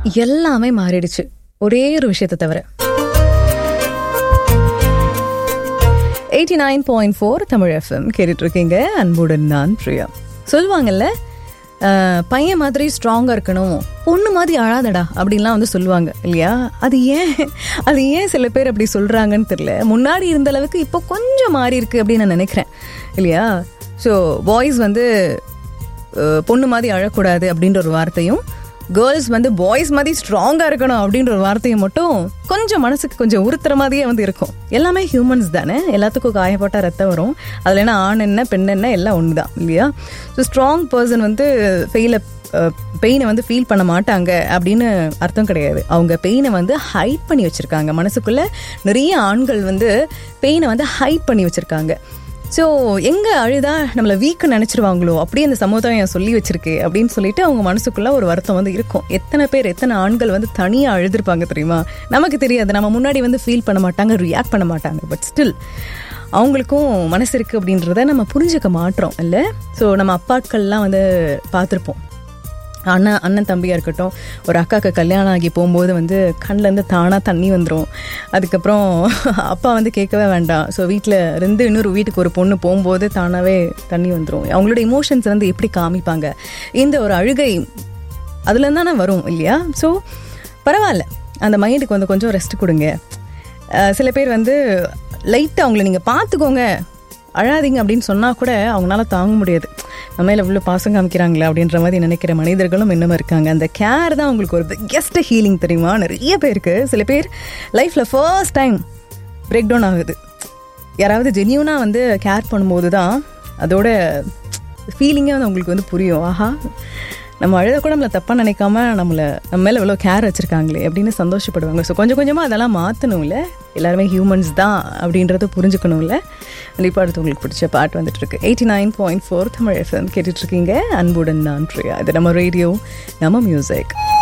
எல்லாமே மாறிடுச்சு ஒரே ஒரு விஷயத்தை தவிர eighty nine point four Tamil FM கேட்டுட்டு இருக்கீங்க அன்புடன் நான் பிரியா சொல்லுவாங்கல்ல அஹ், பையன் மாதிரி ஸ்ட்ராங்காக இருக்கணும் பொண்ணு மாதிரி அழாதடா அப்படின்லாம் வந்து சொல்லுவாங்க இல்லையா அது ஏன் அது ஏன் சில பேர் அப்படி சொல்கிறாங்கன்னு தெரியல முன்னாடி இருந்த அளவுக்கு இப்போ கொஞ்சம் மாறி இருக்கு அப்படின்னு நான் நினைக்கிறேன் இல்லையா ஸோ பாய்ஸ் வந்து அஹ், பொண்ணு மாதிரி அழக்கூடாது அப்படின்ற ஒரு வார்த்தையும் கேர்ள்ஸ் வந்து பாய்ஸ் மாதிரி ஸ்ட்ராங்காக இருக்கணும் அப்படின்ற ஒரு வார்த்தையை மட்டும் கொஞ்சம் மனசுக்கு கொஞ்சம் உறுத்துற மாதிரியே வந்து இருக்கும் எல்லாமே ஹியூமன்ஸ் தானே எல்லாத்துக்கும் காயப்பட்ட ரத்தம் வரும் அதில் என்ன ஆண் என்ன பெண் என்ன எல்லாம் ஒன்று தான் இல்லையா ஸோ ஸ்ட்ராங் பர்சன் வந்து ஃபெயில பெயினை வந்து ஃபீல் பண்ண மாட்டாங்க அப்படின்னு அர்த்தம் கிடையாது அவங்க பெயினை வந்து ஹைட் பண்ணி வச்சுருக்காங்க மனசுக்குள்ளே நிறைய ஆண்கள் வந்து பெயினை வந்து ஹைட் பண்ணி வச்சுருக்காங்க ஸோ எங்கே அழுதா நம்மளை வீக்கு நினச்சிருவாங்களோ அப்படியே அந்த சமுதாயம் சொல்லி வச்சிருக்கு அப்படின்னு சொல்லிட்டு அவங்க மனசுக்குள்ள ஒரு வருத்தம் வந்து இருக்கும் எத்தனை பேர் எத்தனை ஆண்கள் வந்து தனியாக அழுதுருப்பாங்க தெரியுமா நமக்கு தெரியாது நம்ம முன்னாடி வந்து ஃபீல் பண்ண மாட்டாங்க ரியாக்ட் பண்ண மாட்டாங்க பட் ஸ்டில் அவங்களுக்கும் மனசு இருக்குது அப்படின்றத நம்ம புரிஞ்சுக்க மாட்டோம் இல்லை ஸோ நம்ம அப்பாட்கள்லாம் வந்து பார்த்துருப்போம் அண்ணன் அண்ணன் தம்பியாக இருக்கட்டும் ஒரு அக்காவுக்கு கல்யாணம் ஆகி போகும்போது வந்து கண்ணிலேருந்து தானாக தண்ணி வந்துடும் அதுக்கப்புறம் அப்பா வந்து கேட்கவே வேண்டாம் ஸோ வீட்டில் இருந்து இன்னொரு வீட்டுக்கு ஒரு பொண்ணு போகும்போது தானாகவே தண்ணி வந்துடும் அவங்களோட இமோஷன்ஸ் வந்து எப்படி காமிப்பாங்க இந்த ஒரு அழுகை அதுல தானே வரும் இல்லையா ஸோ பரவாயில்ல அந்த மைண்டுக்கு வந்து கொஞ்சம் ரெஸ்ட் கொடுங்க அஹ் சில பேர் வந்து லைட்டாக அவங்கள நீங்கள் பார்த்துக்கோங்க அழாதீங்க அப்படின்னு சொன்னால் கூட அவங்களால தாங்க முடியாது நம்ம மேல இவ்வளோ பாசம் காமிக்கிறாங்களே அப்படின்ற மாதிரி நினைக்கிற மனிதர்களும் இன்னும் இருக்காங்க அந்த கேர் தான் அவங்களுக்கு ஒரு பிக்கெஸ்ட் ஹீலிங் தெரியுமா நிறைய பேருக்கு சில பேர் லைஃப்பில் ஃபர்ஸ்ட் டைம் பிரேக் டவுன் ஆகுது யாராவது ஜென்யூனாக வந்து கேர் பண்ணும்போது தான் அதோட ஃபீலிங்கே வந்து உங்களுக்கு வந்து புரியும் ஆஹா நம்ம அழுத கூட நம்மளை தப்பாக நினைக்காம நம்மளை நம்ம மேலே இவ்வளோ கேர் வச்சுருக்காங்களே அப்படின்னு சந்தோஷப்படுவாங்க ஸோ கொஞ்சம் கொஞ்சமாக அதெல்லாம் மாற்றணும்ல எல்லாருமே ஹியூமன்ஸ் தான் அப்படின்றத புரிஞ்சுக்கணும்ல கண்டிப்பாக அடுத்து உங்களுக்கு பிடிச்ச பாட்டு வந்துட்டு இருக்கு eighty nine point four Tamil FM கேட்டுட்ருக்கீங்க அன்புடன் நான் பிரியா இது நம்ம ரேடியோ நம்ம மியூசிக்